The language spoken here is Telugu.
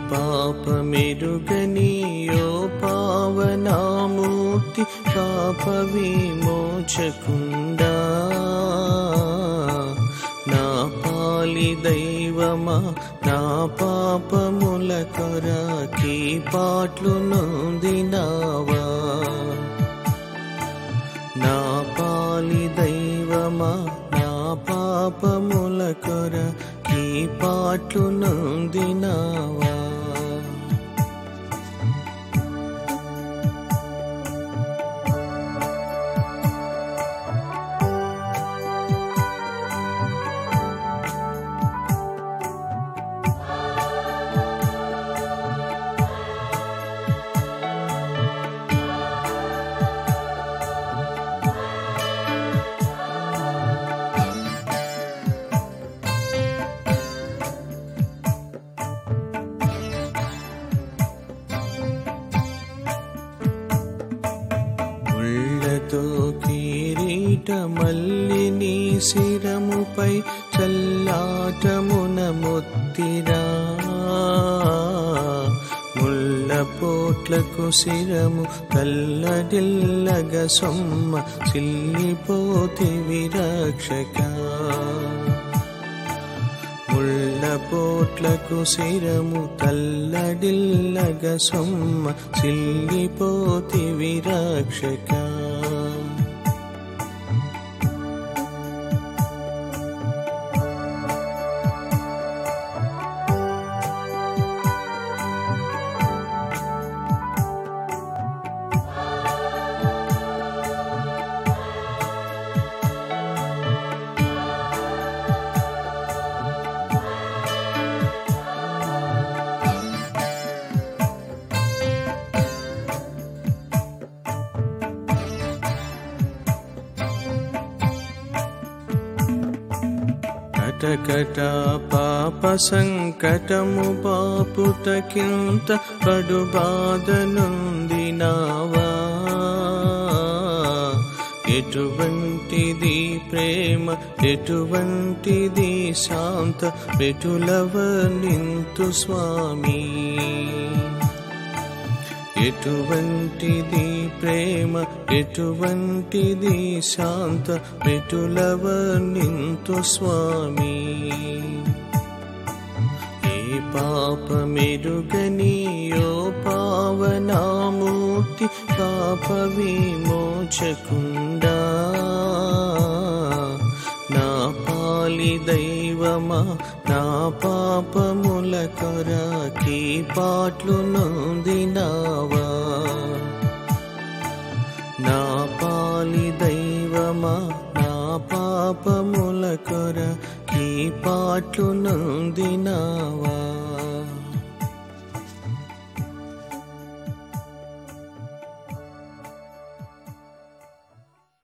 పాపమెరుగని ఓ పావనామూర్తి పాప విమోచకుండా నా పాలి దైవమా నా పాపముల కొరకి పాట్లు నొందినావా నా పాలి దైవమా నా పాపముల కొరకి పాట్లు నొందినావా ముళ్ళతో కిరీట మల్లి నీ శిరముపై చల్లాటమున మొత్తిరా ముళ్ళ పోట్లకు శిరము కల్లడిల్లగ సొమ్మ చిల్లిపోతి విరక్షక ముళ్ళ పోట్లకు శిరము తల్లడిల్లగ సొమ్మ చిల్లిపోతి విరక్షక కటకట పాప సంకటము పాపుటకింత పడు బాధ నొందినావా ఎటువంటిది ప్రేమ ఎటువంటిది శాంత పెటులవ నింతు స్వామి ఎటువంటిది ప్రేమ ఎటువంటిది శాంత పెటులవ నింతు స్వామి ఏ పాపమెరుగని ఓ పావనామూర్తి పాప విమోచకుండా నా పాలి దైవమా నా పాపముల కొరకి పాట్లు నొందినావా నా పాలి దైవమా నా పాపముల కొరకి పాట్లు నొందినావా